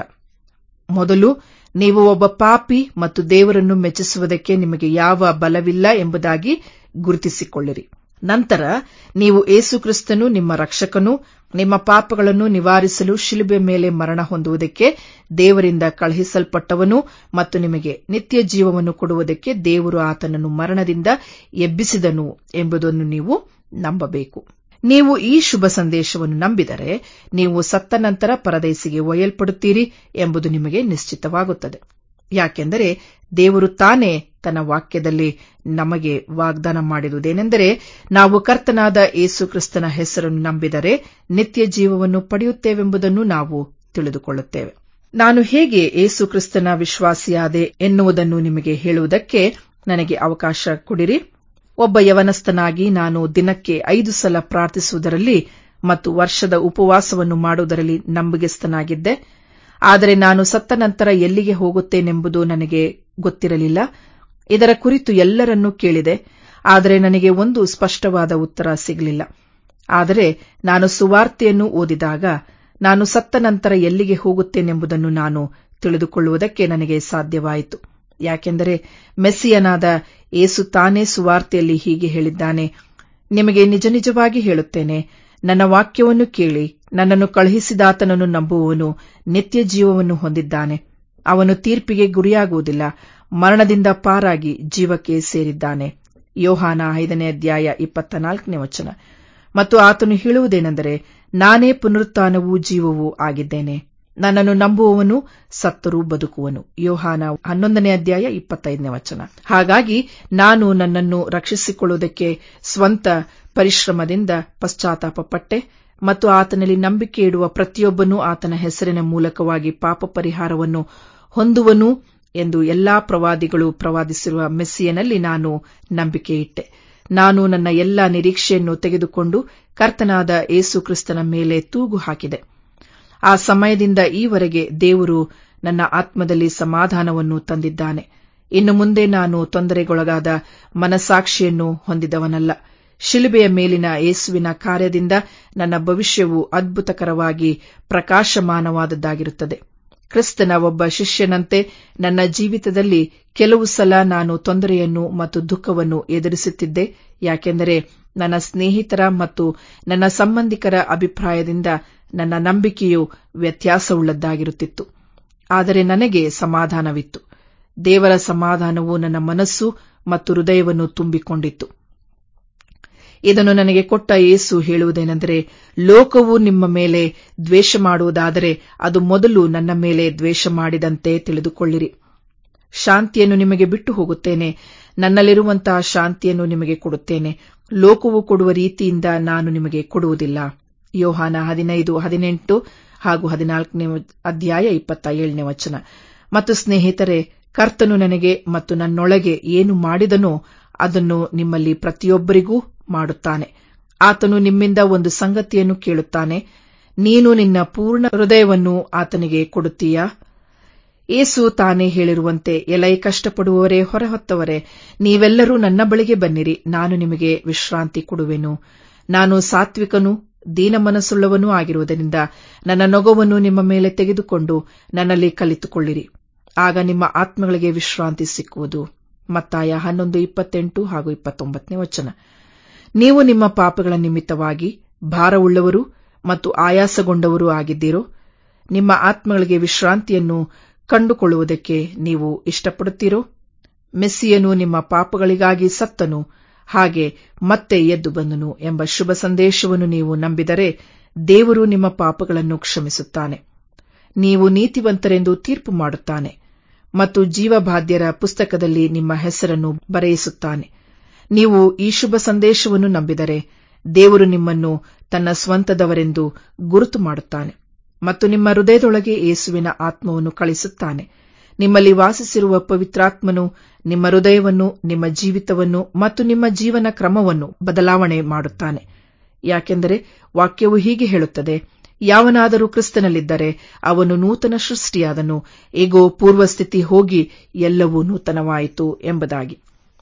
ಮೊದಲು ನೀವು ಒಬ್ಬ ಪಾಪಿ ಮತ್ತು ದೇವರನ್ನು ಮೆಚ್ಚಿಸುವುದಕ್ಕೆ ನಿಮಗೆ ಯಾವ ಬಲವಿಲ್ಲ ಎಂಬುದಾಗಿ ಗುರುತಿಸಿಕೊಳ್ಳಿರಿ ನಂತರ ನೀವು ಏಸುಕ್ರಿಸ್ತನು ನಿಮ್ಮ ರಕ್ಷಕನು ನಿಮ್ಮ ಪಾಪಗಳನ್ನು ನಿವಾರಿಸಲು ಶಿಲುಬೆ ಮೇಲೆ ಮರಣ ಹೊಂದುವುದಕ್ಕೆ ದೇವರಿಂದ ಕಳುಹಿಸಲ್ಪಟ್ಟವನು ಮತ್ತು ನಿಮಗೆ ನಿತ್ಯ ಜೀವವನ್ನು ಕೊಡುವುದಕ್ಕೆ ದೇವರು ಆತನನ್ನು ಮರಣದಿಂದ ಎಬ್ಬಿಸಿದನು ಎಂಬುದನ್ನು ನೀವು ನಂಬಬೇಕು ನೀವು ಈ ಶುಭ ಸಂದೇಶವನ್ನು ನಂಬಿದರೆ ನೀವು ಸತ್ತ ನಂತರ ಪರದೈಸಿಗೆ ಒಯ್ಯಲ್ಪಡುತ್ತೀರಿ ಎಂಬುದು ನಿಮಗೆ ನಿಶ್ಚಿತವಾಗುತ್ತದೆ ಯಾಕೆಂದರೆ ದೇವರು ತಾನೇ ತನ್ನ ವಾಕ್ಯದಲ್ಲಿ ನಮಗೆ ವಾಗ್ದಾನ ಮಾಡಿರುವುದೇನೆಂದರೆ ನಾವು ಕರ್ತನಾದ ಏಸು ಕ್ರಿಸ್ತನ ಹೆಸರನ್ನು ನಂಬಿದರೆ ನಿತ್ಯ ಜೀವವನ್ನು ಪಡೆಯುತ್ತೇವೆಂಬುದನ್ನು ನಾವು ತಿಳಿದುಕೊಳ್ಳುತ್ತೇವೆ ನಾನು ಹೇಗೆ ಏಸು ಕ್ರಿಸ್ತನ ವಿಶ್ವಾಸಿಯಾದೆ ಎನ್ನುವುದನ್ನು ನಿಮಗೆ ಹೇಳುವುದಕ್ಕೆ ನನಗೆ ಅವಕಾಶ ಕೊಡಿರಿ ಒಬ್ಬ ಯವನಸ್ಥನಾಗಿ ನಾನು ದಿನಕ್ಕೆ ಐದು ಸಲ ಪ್ರಾರ್ಥಿಸುವುದರಲ್ಲಿ ಮತ್ತು ವರ್ಷದ ಉಪವಾಸವನ್ನು ಮಾಡುವುದರಲ್ಲಿ ನಂಬಿಗಸ್ತನಾಗಿದ್ದೆ ಆದರೆ ನಾನು ಸತ್ತ ನಂತರ ಎಲ್ಲಿಗೆ ಹೋಗುತ್ತೇನೆಂಬುದು ನನಗೆ ಗೊತ್ತಿರಲಿಲ್ಲ ಇದರ ಕುರಿತು ಎಲ್ಲರನ್ನೂ ಕೇಳಿದೆ ಆದರೆ ನನಗೆ ಒಂದು ಸ್ಪಷ್ಟವಾದ ಉತ್ತರ ಸಿಗಲಿಲ್ಲ ಆದರೆ ನಾನು ಸುವಾರ್ತೆಯನ್ನು ಓದಿದಾಗ ನಾನು ಸತ್ತ ನಂತರ ಎಲ್ಲಿಗೆ ಹೋಗುತ್ತೇನೆಂಬುದನ್ನು ನಾನು ತಿಳಿದುಕೊಳ್ಳುವುದಕ್ಕೆ ನನಗೆ ಸಾಧ್ಯವಾಯಿತು ಯಾಕೆಂದರೆ ಮೆಸ್ಸಿಯನಾದ ಏಸು ತಾನೇ ಸುವಾರ್ತೆಯಲ್ಲಿ ಹೀಗೆ ಹೇಳಿದ್ದಾನೆ ನಿಮಗೆ ನಿಜ ನಿಜವಾಗಿ ಹೇಳುತ್ತೇನೆ ನನ್ನ ವಾಕ್ಯವನ್ನು ಕೇಳಿ ನನ್ನನ್ನು ಕಳುಹಿಸಿದಾತನನ್ನು ನಂಬುವವನು ನಿತ್ಯ ಜೀವವನ್ನು ಹೊಂದಿದ್ದಾನೆ ಅವನು ತೀರ್ಪಿಗೆ ಗುರಿಯಾಗುವುದಿಲ್ಲ ಮರಣದಿಂದ ಪಾರಾಗಿ ಜೀವಕ್ಕೆ ಸೇರಿದ್ದಾನೆ ಯೋಹಾನ ಐದನೇ ಅಧ್ಯಾಯ ಇಪ್ಪತ್ತ ನಾಲ್ಕನೇ ವಚನ ಮತ್ತು ಆತನು ಹೇಳುವುದೇನೆಂದರೆ ನಾನೇ ಪುನರುತ್ಥಾನವೂ ಜೀವವೂ ಆಗಿದ್ದೇನೆ ನನ್ನನ್ನು ನಂಬುವವನು ಸತ್ತರೂ ಬದುಕುವನು ಯೋಹಾನ ಹನ್ನೊಂದನೇ ಅಧ್ಯಾಯ ಇಪ್ಪತ್ತೈದನೇ ವಚನ ಹಾಗಾಗಿ ನಾನು ನನ್ನನ್ನು ರಕ್ಷಿಸಿಕೊಳ್ಳುವುದಕ್ಕೆ ಸ್ವಂತ ಪರಿಶ್ರಮದಿಂದ ಪಶ್ಚಾತ್ತಾಪಪಟ್ಟೆ ಮತ್ತು ಆತನಲ್ಲಿ ನಂಬಿಕೆ ಇಡುವ ಪ್ರತಿಯೊಬ್ಬನೂ ಆತನ ಹೆಸರಿನ ಮೂಲಕವಾಗಿ ಪಾಪ ಪರಿಹಾರವನ್ನು ಹೊಂದುವನು ಎಂದು ಎಲ್ಲಾ ಪ್ರವಾದಿಗಳು ಪ್ರವಾದಿಸಿರುವ ಮೆಸ್ಸಿಯನಲ್ಲಿ ನಾನು ನಂಬಿಕೆ ಇಟ್ಟೆ ನಾನು ನನ್ನ ಎಲ್ಲಾ ನಿರೀಕ್ಷೆಯನ್ನು ತೆಗೆದುಕೊಂಡು ಕರ್ತನಾದ ಏಸು ಕ್ರಿಸ್ತನ ಮೇಲೆ ತೂಗು ಹಾಕಿದೆ ಆ ಸಮಯದಿಂದ ಈವರೆಗೆ ದೇವರು ನನ್ನ ಆತ್ಮದಲ್ಲಿ ಸಮಾಧಾನವನ್ನು ತಂದಿದ್ದಾನೆ ಇನ್ನು ಮುಂದೆ ನಾನು ತೊಂದರೆಗೊಳಗಾದ ಮನಸಾಕ್ಷಿಯನ್ನು ಹೊಂದಿದವನಲ್ಲ ಶಿಲುಬೆಯ ಮೇಲಿನ ಯೇಸುವಿನ ಕಾರ್ಯದಿಂದ ನನ್ನ ಭವಿಷ್ಯವು ಅದ್ಭುತಕರವಾಗಿ ಪ್ರಕಾಶಮಾನವಾದದ್ದಾಗಿರುತ್ತದೆ ಕ್ರಿಸ್ತನ ಒಬ್ಬ ಶಿಷ್ಯನಂತೆ ನನ್ನ ಜೀವಿತದಲ್ಲಿ ಕೆಲವು ಸಲ ನಾನು ತೊಂದರೆಯನ್ನು ಮತ್ತು ದುಃಖವನ್ನು ಎದುರಿಸುತ್ತಿದ್ದೆ ಯಾಕೆಂದರೆ ನನ್ನ ಸ್ನೇಹಿತರ ಮತ್ತು ನನ್ನ ಸಂಬಂಧಿಕರ ಅಭಿಪ್ರಾಯದಿಂದ ನನ್ನ ನಂಬಿಕೆಯು ವ್ಯತ್ಯಾಸವುಳ್ಳದ್ದಾಗಿರುತ್ತಿತ್ತು ಆದರೆ ನನಗೆ ಸಮಾಧಾನವಿತ್ತು ದೇವರ ಸಮಾಧಾನವು ನನ್ನ ಮನಸ್ಸು ಮತ್ತು ಹೃದಯವನ್ನು ತುಂಬಿಕೊಂಡಿತ್ತು ಇದನ್ನು ನನಗೆ ಕೊಟ್ಟ ಯೇಸು ಹೇಳುವುದೇನೆಂದರೆ ಲೋಕವು ನಿಮ್ಮ ಮೇಲೆ ದ್ವೇಷ ಮಾಡುವುದಾದರೆ ಅದು ಮೊದಲು ನನ್ನ ಮೇಲೆ ದ್ವೇಷ ಮಾಡಿದಂತೆ ತಿಳಿದುಕೊಳ್ಳಿರಿ ಶಾಂತಿಯನ್ನು ನಿಮಗೆ ಬಿಟ್ಟು ಹೋಗುತ್ತೇನೆ ನನ್ನಲ್ಲಿರುವಂತಹ ಶಾಂತಿಯನ್ನು ನಿಮಗೆ ಕೊಡುತ್ತೇನೆ ಲೋಕವು ಕೊಡುವ ರೀತಿಯಿಂದ ನಾನು ನಿಮಗೆ ಕೊಡುವುದಿಲ್ಲ ಯೋಹಾನ ಹದಿನೈದು ಹದಿನೆಂಟು ಹಾಗೂ ಹದಿನಾಲ್ಕನೇ ಅಧ್ಯಾಯ ಇಪ್ಪತ್ತ ಏಳನೇ ವಚನ ಮತ್ತು ಸ್ನೇಹಿತರೆ ಕರ್ತನು ನನಗೆ ಮತ್ತು ನನ್ನೊಳಗೆ ಏನು ಮಾಡಿದನೋ ಅದನ್ನು ನಿಮ್ಮಲ್ಲಿ ಪ್ರತಿಯೊಬ್ಬರಿಗೂ ಮಾಡುತ್ತಾನೆ ಆತನು ನಿಮ್ಮಿಂದ ಒಂದು ಸಂಗತಿಯನ್ನು ಕೇಳುತ್ತಾನೆ ನೀನು ನಿನ್ನ ಪೂರ್ಣ ಹೃದಯವನ್ನು ಆತನಿಗೆ ಕೊಡುತ್ತೀಯಾ ಏಸು ತಾನೇ ಹೇಳಿರುವಂತೆ ಎಲೈ ಕಷ್ಟಪಡುವವರೇ ಹೊರಹೊತ್ತವರೇ ನೀವೆಲ್ಲರೂ ನನ್ನ ಬಳಿಗೆ ಬನ್ನಿರಿ ನಾನು ನಿಮಗೆ ವಿಶ್ರಾಂತಿ ಕೊಡುವೆನು ನಾನು ಸಾತ್ವಿಕನು ದೀನ ಮನಸ್ಸುಳ್ಳವನೂ ಆಗಿರುವುದರಿಂದ ನನ್ನ ನೊಗವನ್ನು ನಿಮ್ಮ ಮೇಲೆ ತೆಗೆದುಕೊಂಡು ನನ್ನಲ್ಲಿ ಕಲಿತುಕೊಳ್ಳಿರಿ ಆಗ ನಿಮ್ಮ ಆತ್ಮಗಳಿಗೆ ವಿಶ್ರಾಂತಿ ಸಿಕ್ಕುವುದು ಮತ್ತಾಯ ಹನ್ನೊಂದು ಇಪ್ಪತ್ತೆಂಟು ಹಾಗೂ ಇಪ್ಪತ್ತೊಂಬತ್ತನೇ ವಚನ ನೀವು ನಿಮ್ಮ ಪಾಪಗಳ ನಿಮಿತ್ತವಾಗಿ ಭಾರವುಳ್ಳವರು ಮತ್ತು ಆಯಾಸಗೊಂಡವರೂ ಆಗಿದ್ದೀರೋ ನಿಮ್ಮ ಆತ್ಮಗಳಿಗೆ ವಿಶ್ರಾಂತಿಯನ್ನು ಕಂಡುಕೊಳ್ಳುವುದಕ್ಕೆ ನೀವು ಇಷ್ಟಪಡುತ್ತೀರೋ ಮೆಸ್ಸಿಯನು ನಿಮ್ಮ ಪಾಪಗಳಿಗಾಗಿ ಸತ್ತನು ಹಾಗೆ ಮತ್ತೆ ಎದ್ದು ಬಂದನು ಎಂಬ ಶುಭ ಸಂದೇಶವನ್ನು ನೀವು ನಂಬಿದರೆ ದೇವರು ನಿಮ್ಮ ಪಾಪಗಳನ್ನು ಕ್ಷಮಿಸುತ್ತಾನೆ ನೀವು ನೀತಿವಂತರೆಂದು ತೀರ್ಪು ಮಾಡುತ್ತಾನೆ ಮತ್ತು ಜೀವಬಾಧ್ಯರ ಪುಸ್ತಕದಲ್ಲಿ ನಿಮ್ಮ ಹೆಸರನ್ನು ಬರೆಯಿಸುತ್ತಾನೆ ನೀವು ಈ ಶುಭ ಸಂದೇಶವನ್ನು ನಂಬಿದರೆ ದೇವರು ನಿಮ್ಮನ್ನು ತನ್ನ ಸ್ವಂತದವರೆಂದು ಗುರುತು ಮಾಡುತ್ತಾನೆ ಮತ್ತು ನಿಮ್ಮ ಹೃದಯದೊಳಗೆ ಯೇಸುವಿನ ಆತ್ಮವನ್ನು ಕಳಿಸುತ್ತಾನೆ ನಿಮ್ಮಲ್ಲಿ ವಾಸಿಸಿರುವ ಪವಿತ್ರಾತ್ಮನು ನಿಮ್ಮ ಹೃದಯವನ್ನು ನಿಮ್ಮ ಜೀವಿತವನ್ನು ಮತ್ತು ನಿಮ್ಮ ಜೀವನ ಕ್ರಮವನ್ನು ಬದಲಾವಣೆ ಮಾಡುತ್ತಾನೆ ಯಾಕೆಂದರೆ ವಾಕ್ಯವು ಹೀಗೆ ಹೇಳುತ್ತದೆ ಯಾವನಾದರೂ ಕ್ರಿಸ್ತನಲ್ಲಿದ್ದರೆ ಅವನು ನೂತನ ಸೃಷ್ಟಿಯಾದನು ಈಗೋ ಪೂರ್ವಸ್ಥಿತಿ ಹೋಗಿ ಎಲ್ಲವೂ ನೂತನವಾಯಿತು ಎಂಬುದಾಗಿ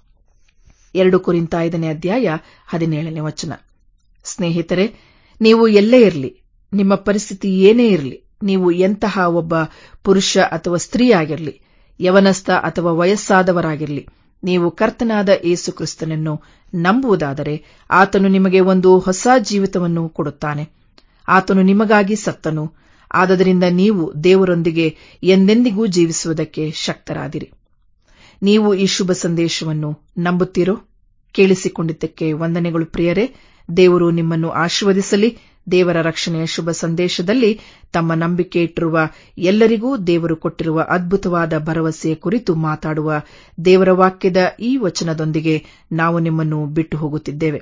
ಎರಡು ಕುರಿತ ಐದನೇ ಅಧ್ಯಾಯ ಹದಿನೇಳನೇ ವಚನ ಸ್ನೇಹಿತರೆ ನೀವು ಎಲ್ಲೇ ಇರಲಿ ನಿಮ್ಮ ಪರಿಸ್ಥಿತಿ ಏನೇ ಇರಲಿ ನೀವು ಎಂತಹ ಒಬ್ಬ ಪುರುಷ ಅಥವಾ ಸ್ತ್ರೀಯಾಗಿರಲಿ ಯವನಸ್ಥ ಅಥವಾ ವಯಸ್ಸಾದವರಾಗಿರಲಿ ನೀವು ಕರ್ತನಾದ ಏಸು ಕ್ರಿಸ್ತನನ್ನು ನಂಬುವುದಾದರೆ ಆತನು ನಿಮಗೆ ಒಂದು ಹೊಸ ಜೀವಿತವನ್ನು ಕೊಡುತ್ತಾನೆ ಆತನು ನಿಮಗಾಗಿ ಸತ್ತನು ಆದದರಿಂದ ನೀವು ದೇವರೊಂದಿಗೆ ಎಂದೆಂದಿಗೂ ಜೀವಿಸುವುದಕ್ಕೆ ಶಕ್ತರಾದಿರಿ ನೀವು ಈ ಶುಭ ಸಂದೇಶವನ್ನು ನಂಬುತ್ತೀರೋ ಕೇಳಿಸಿಕೊಂಡಿದ್ದಕ್ಕೆ ವಂದನೆಗಳು ಪ್ರಿಯರೇ ದೇವರು ನಿಮ್ಮನ್ನು ಆಶೀರ್ವದಿಸಲಿ ದೇವರ ರಕ್ಷಣೆಯ ಶುಭ ಸಂದೇಶದಲ್ಲಿ ತಮ್ಮ ನಂಬಿಕೆ ಇಟ್ಟಿರುವ ಎಲ್ಲರಿಗೂ ದೇವರು ಕೊಟ್ಟಿರುವ ಅದ್ಭುತವಾದ ಭರವಸೆಯ ಕುರಿತು ಮಾತಾಡುವ ದೇವರ ವಾಕ್ಯದ ಈ ವಚನದೊಂದಿಗೆ ನಾವು ನಿಮ್ಮನ್ನು ಬಿಟ್ಟು ಹೋಗುತ್ತಿದ್ದೇವೆ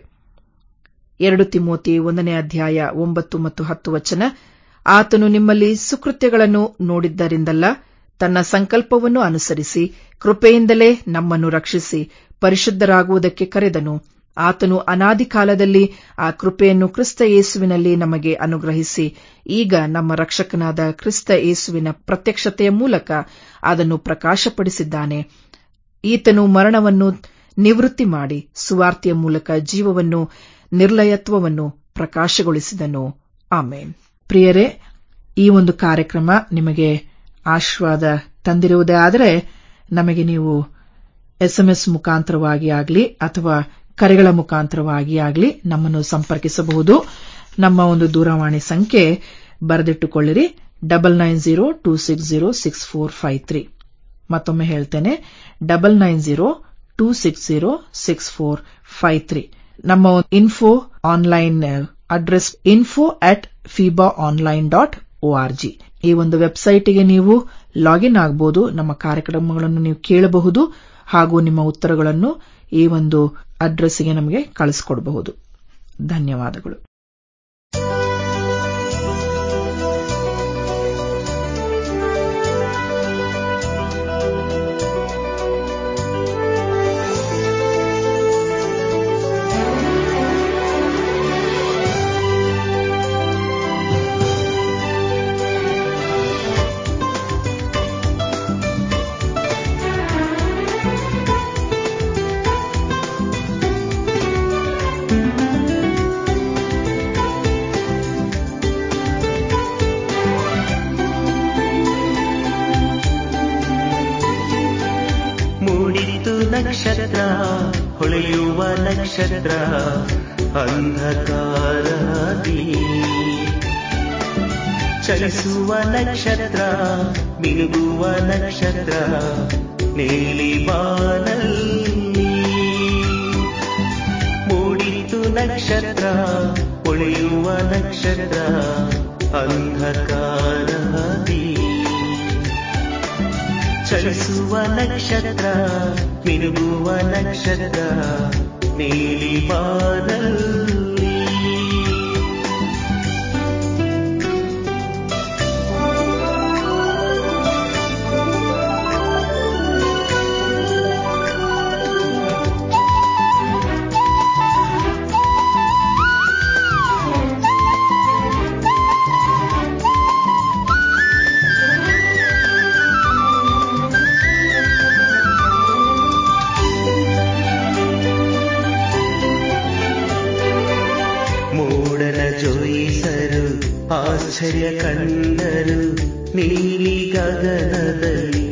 ಎರಡು ತಿಮೋತಿ ಒಂದನೇ ಅಧ್ಯಾಯ ಒಂಬತ್ತು ಮತ್ತು ಹತ್ತು ವಚನ ಆತನು ನಿಮ್ಮಲ್ಲಿ ಸುಕೃತ್ಯಗಳನ್ನು ನೋಡಿದ್ದರಿಂದಲ್ಲ ತನ್ನ ಸಂಕಲ್ಪವನ್ನು ಅನುಸರಿಸಿ ಕೃಪೆಯಿಂದಲೇ ನಮ್ಮನ್ನು ರಕ್ಷಿಸಿ ಪರಿಶುದ್ಧರಾಗುವುದಕ್ಕೆ ಕರೆದನು ಆತನು ಅನಾದಿ ಕಾಲದಲ್ಲಿ ಆ ಕೃಪೆಯನ್ನು ಕ್ರಿಸ್ತ ಯೇಸುವಿನಲ್ಲಿ ನಮಗೆ ಅನುಗ್ರಹಿಸಿ ಈಗ ನಮ್ಮ ರಕ್ಷಕನಾದ ಕ್ರಿಸ್ತ ಯೇಸುವಿನ ಪ್ರತ್ಯಕ್ಷತೆಯ ಮೂಲಕ ಅದನ್ನು ಪ್ರಕಾಶಪಡಿಸಿದ್ದಾನೆ ಈತನು ಮರಣವನ್ನು ನಿವೃತ್ತಿ ಮಾಡಿ ಸುವಾರ್ತೆಯ ಮೂಲಕ ಜೀವವನ್ನು ನಿರ್ಲಯತ್ವವನ್ನು ಪ್ರಕಾಶಗೊಳಿಸಿದನು ಆಮೇನ್ ಪ್ರಿಯರೇ ಈ ಒಂದು ಕಾರ್ಯಕ್ರಮ ನಿಮಗೆ ಆಶೀರ್ವಾದ ತಂದಿರುವುದೇ ಆದರೆ ನಮಗೆ ನೀವು ಎಸ್ಎಂಎಸ್ ಮುಖಾಂತರವಾಗಿ ಆಗಲಿ ಅಥವಾ ಕರೆಗಳ ಮುಖಾಂತರವಾಗಿ ಆಗಲಿ ನಮ್ಮನ್ನು ಸಂಪರ್ಕಿಸಬಹುದು ನಮ್ಮ ಒಂದು ದೂರವಾಣಿ ಸಂಖ್ಯೆ ಬರೆದಿಟ್ಟುಕೊಳ್ಳಿರಿ double nine zero two six zero six four five three ಮತ್ತೊಮ್ಮೆ ಹೇಳ್ತೇನೆ double nine zero two six zero six four five three ನಮ್ಮ info online address info at fiba online dot ORG ಈ ಒಂದು ವೆಬ್ಸೈಟ್ಗೆ ನೀವು ಲಾಗಿನ್ ಆಗಬಹುದು ನಮ್ಮ ಕಾರ್ಯಕ್ರಮಗಳನ್ನು ನೀವು ಕೇಳಬಹುದು ಹಾಗೂ ನಿಮ್ಮ ಉತ್ತರಗಳನ್ನು ಈ ಒಂದು ಅಡ್ರೆಸ್ಗೆ ನಮಗೆ ಕಳಿಸಿಕೊಡಬಹುದು ಧನ್ಯವಾದಗಳು ಮೂಡಿತು ನಕ್ಷತ್ರ ಹೊಳೆಯುವ ನಕ್ಷತ್ರ ಅಂಧಕಾರದಿ ಚಲಿಸುವ ನಕ್ಷತ್ರ ಮಿನುಗುವ ನಕ್ಷತ್ರ ನೀಲಿ ಬಾನಲ್ಲಿ ಮೂಡಿತು ನಕ್ಷತ್ರ ಹೊಳೆಯುವ ನಕ್ಷತ್ರ ಅಂಧಕಾರದಿ ಚಲಿಸುವ ನಕ್ಷತ್ರ ಮಿನುಗುವ ನಕ್ಷತ್ರ ನೀಲಿ ಬಾನಲ್ಲಿ ಮೂಡನ ಜೋಯಿಸರು ಆಶ್ಚರ್ಯ ಕಂಡರು ನೀಲಿ ಗಗನದಲ್ಲಿ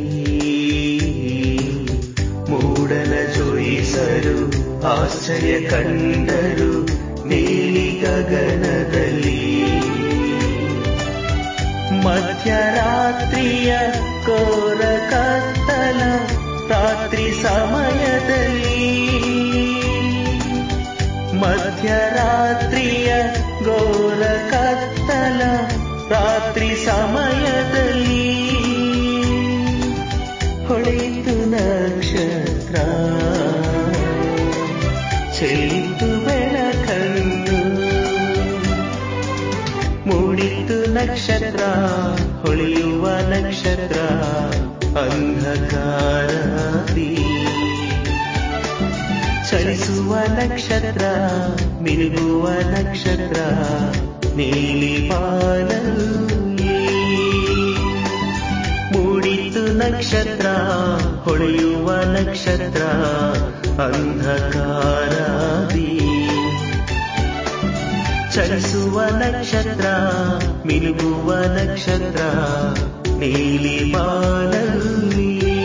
ಮೂಡನ ಜೋಯಿಸರು ಆಶ್ಚರ್ಯ ಕಂಡರು ನೀಲಿ ಗಗನದಲ್ಲಿ ಮಧ್ಯರಾತ್ರಿಯ ಕೋರ ಕತ್ತಲ ರಾತ್ರಿ ಸಮಯದಲ್ಲಿ ಮಧ್ಯರಾತ್ರಿಯ ಘೋರ ಕತ್ತಲ ರಾತ್ರಿ ಸಮಯದಲ್ಲಿ ಹೊಳೆಯಿತು ನಕ್ಷತ್ರ ಚೆಲ್ಲಿತು ಬೆಳಕನ್ನು ಮೂಡಿತು ನಕ್ಷತ್ರ ಹೊಳೆಯುವ ನಕ್ಷತ್ರ ಅಂಧಕಾರದಿ ಚಲಿಸುವ ನಕ್ಷತ್ರ ಮಿನುಗುವ ನಕ್ಷತ್ರ ನೀಲಿ ಬಾನಲ್ಲಿ ಮೂಡಿತು ನಕ್ಷತ್ರ ಹೊಳೆಯುವ ನಕ್ಷತ್ರ ಅಂಧಕಾರದಿ ಚಲಿಸುವ ನಕ್ಷತ್ರ ಮಿನುಗುವ ನಕ್ಷತ್ರ ನೀಲಿ ಬಾನಲ್ಲಿ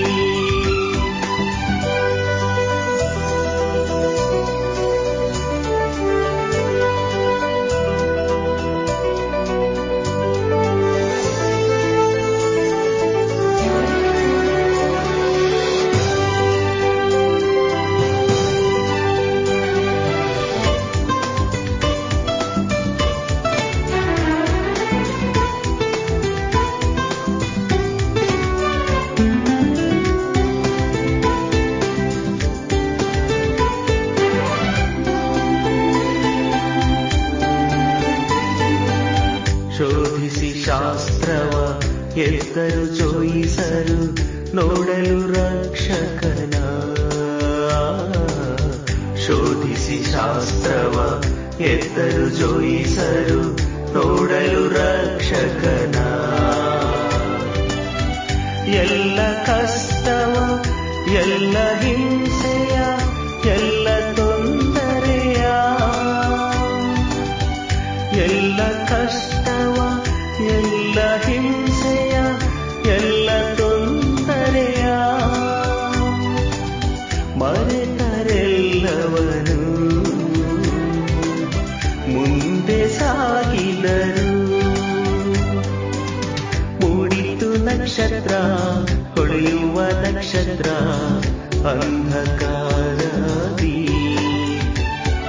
ಶೋಧಿಸಿ ಶಾಸ್ತ್ರವ ಎತ್ತರು ಜೋಯಿಸರು ನೋಡಲು ರಕ್ಷಕನ ಶೋಧಿಸಿ ಶಾಸ್ತ್ರವ ಎತ್ತರು ಜೋಯಿಸರು ನೋಡಲು ರಕ್ಷಕನ ಎಲ್ಲ ಕಷ್ಟವ ಎಲ್ಲ ಹಿಂಸೆಯ ಎಲ್ಲ ತೊಂದರೆಯ ಎಲ್ಲ ಕಷ್ಟವ ಎಲ್ಲ ಹಿಂಸೆಯ ಎಲ್ಲ ತೊಂದರೆಯ ಮರೆತರೆಲ್ಲವನು ಮುಂದೆ ಸಾಗಿದರು ಮೂಡಿತು ನಕ್ಷತ್ರ ಹೊಳೆಯುವ ನಕ್ಷತ್ರ ಅಂಧಕಾರದಿ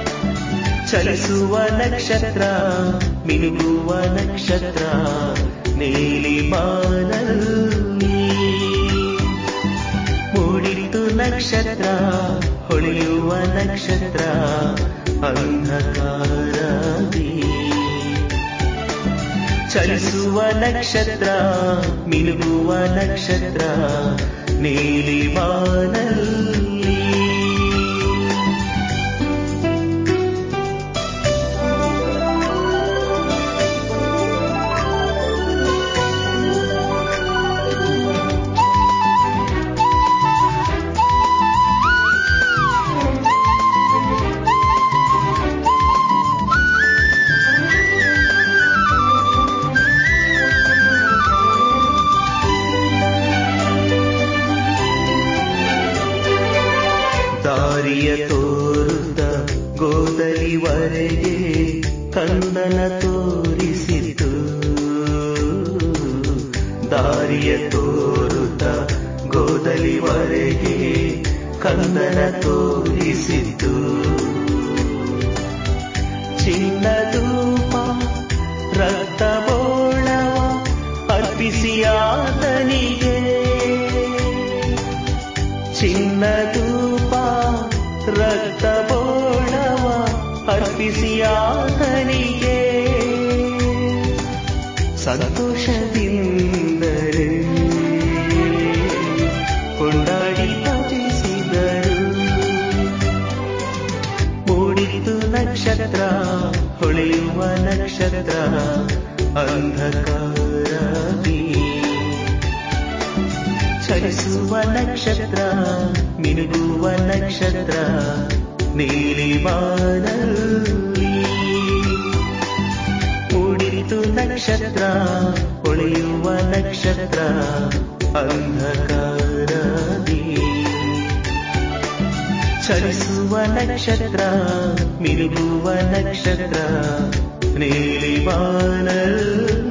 ಚಲಿಸುವ ನಕ್ಷತ್ರ ಮಿನುಗುವ ನಕ್ಷತ್ರ ನೀಲಿ ಬಾನಲ್ಲಿ ಮೂಡಿತು ನಕ್ಷತ್ರ ಹೊಳೆಯುವ ನಕ್ಷತ್ರ ಅಂಧಕಾರದಿ ಚಲಿಸುವ ನಕ್ಷತ್ರ ಮಿನುಗುವ ನಕ್ಷತ್ರ ನೀಲಿ ಬಾನಲ್ಲಿ ದಾರಿಯ ತೋರುತ್ತ ಗೋದಲಿವರೆಗೆ ಕಂದನ ತೋರಿಸಿತು ದಾರಿಯ ತೋರುತ್ತ ಗೋದಲಿವರೆಗೆ ಕಂದನ ತೋರಿಸಿತು ಚಿನ್ನದೂಪ ರಕ್ತಬೋಳವ ಅರ್ಪಿಸಿ ಆತನಿಗೆ ಚಿನ್ನದೂಪ ರಕ್ತಬೋಳವ ಅರ್ಪಿಸಿ ಆತನಿಗೆ ಸಂತೋಷದಿಂದರೆ ಕೊಂಡಾಡಿ ಭಜಿಸಿದರು ಮೂಡಿತು ನಕ್ಷತ್ರ ಹೊಳೆಯುವ ನಕ್ಷತ್ರ ಅಂಧಕಾರದಿ ಚಲಿಸುವ ನಕ್ಷತ್ರ ಮಿನುಗುವ ನಕ್ಷತ್ರ ನೀಲಿ ಬಾನಲ್ಲಿ ಮೂಡಿತು ನಕ್ಷತ್ರ ಹೊಳೆಯುವ ನಕ್ಷತ್ರ ಅಂಧಕಾರದಿ ಚಲಿಸುವ ನಕ್ಷತ್ರ ಮಿನುಗುವ ನಕ್ಷತ್ರ ನೀಲಿ ಬಾನಲ್ಲಿ